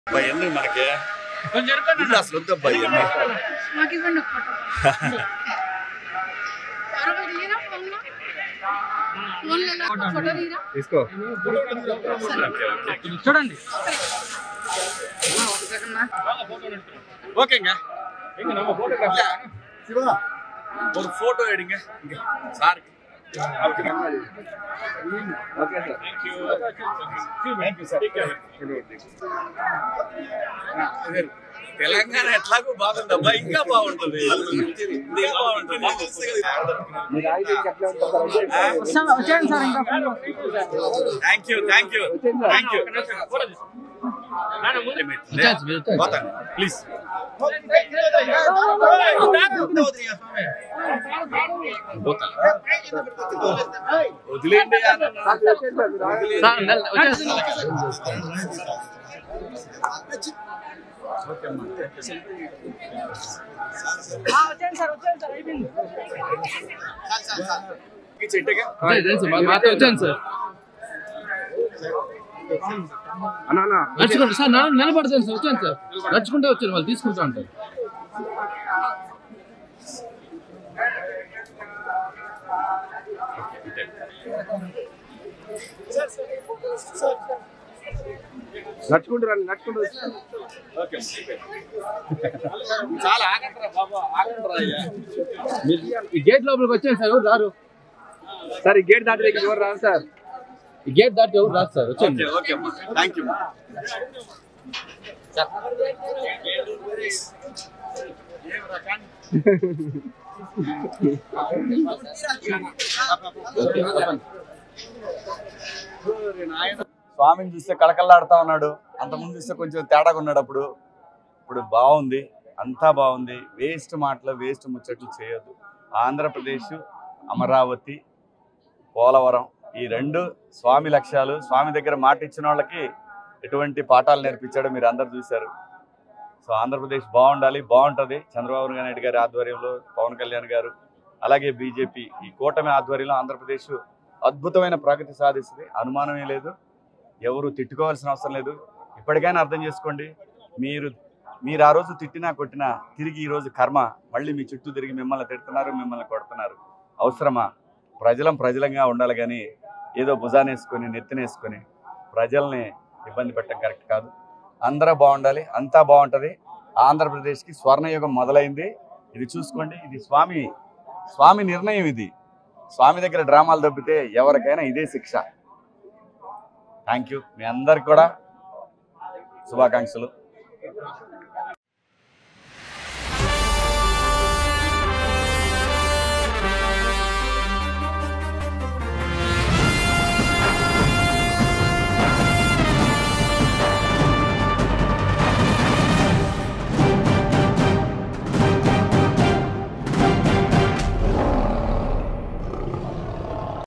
ఎన్ని మనకి కొంచెం ఎరుకన్నా. ఇల్లు అసలు వద్దబ్బా ఇవన్నీ మాకు ఇవ్వండి ఒక ఫోటో అరవై తీయరా ఫోన్లో ఫోన్లో ఫోటో తీయరా తీసుకో చూడండి ஓகேங்க எங்க நம்ம போட்டோகிராஃபி சிவா ஒரு போட்டோ எடுங்க இங்க சார் ఓకే సార్ తెలంగాణ ఎట్లాగో బాగుందబ్బా ఇంకా బాగుంటుంది ఇంకా బాగుంటుంది మీరు ఆగితే ఎట్లా ఉంటుంది వచ్చేయండి సార్ ఇంకా thank you thank you thank you పోతాను ప్లీజ్ వదిలేండి వచ్చేయండి సార్ వచ్చేయండి సార్ అయిపోయింది చెట్టుగా మాతో వచ్చాను సార్ అన్నా అన్నా నడుచుకుంటా సార్ నా- నిలబడతాను సార్ వచ్చాను సార్ నడుచుకుంటే వచ్చాను వాళ్ళు తీసుకుంటా ఉంటారు నడుచుకుంటూ రండి నడుచుకుంటూ వచ్చి. చాలా ఆగండి బాబు ఆగండి అయ్యా మీరు ఈ గేట్ లోపలికి వచ్చాను సార్ ఎవరు రారు సార్ ఈ గేట్ దాటి దగ్గర ఎవరు రాదు సార్ ఈ గేట్ దాటి ఎవరు రాదు సార్ వచ్చాను ఓకే ఓకే అమ్మా థ్యాంక్ యూ స్వామిని చూస్తే కళకళలాడుతా ఉన్నాడు అంతకుముందు చూస్తే కొంచెం తేడాగా ఉన్నాడు అప్పుడు ఇప్పుడు బాగుంది అంతా బాగుంది వేస్ట్ మాటలు వేస్ట్ ముచ్చట్లు చేయొద్దు ఆంధ్రప్రదేశ్ అమరావతి పోలవరం ఈ రెండు స్వామి లక్ష్యాలు స్వామి దగ్గర మాట ఇచ్చిన వాళ్ళకి ఎటువంటి పాఠాలు నేర్పించాడో మీరు అందరు చూశారు సో ఆంధ్రప్రదేశ్ బాగుండాలి బాగుంటుంది చంద్రబాబు నాయుడు గారి ఆధ్వర్యంలో పవన్ కళ్యాణ్ గారు అలాగే బీజేపీ ఈ కూటమి ఆధ్వర్యంలో ఆంధ్రప్రదేశ్ అద్భుతమైన ప్రగతి సాధిస్తుంది అనుమానమే లేదు ఎవరు తిట్టుకోవాల్సిన అవసరం లేదు ఇప్పటికైనా అర్థం చేసుకోండి మీరు మీరు ఆ రోజు తిట్టినా కొట్టినా తిరిగి ఈ రోజు కర్మ మళ్ళీ మీ చుట్టూ తిరిగి మిమ్మల్ని తిడుతున్నారు మిమ్మల్ని కొడుతున్నారు అవసరమా ప్రజలం ప్రజలంగా ఉండాలి కానీ ఏదో భుజానేసుకొని నెత్తినేసుకొని ప్రజల్ని ఇబ్బంది పెట్టడం కరెక్ట్ కాదు అందరూ బాగుండాలి అంతా బాగుంటుంది ఆంధ్రప్రదేశ్కి స్వర్ణయుగం మొదలైంది ఇది చూసుకోండి ఇది స్వామి స్వామి నిర్ణయం ఇది స్వామి దగ్గర డ్రామాలు దొబ్బితే ఎవరికైనా ఇదే శిక్ష థ్యాంక్ యూ మీ అందరికి కూడా శుభాకాంక్షలు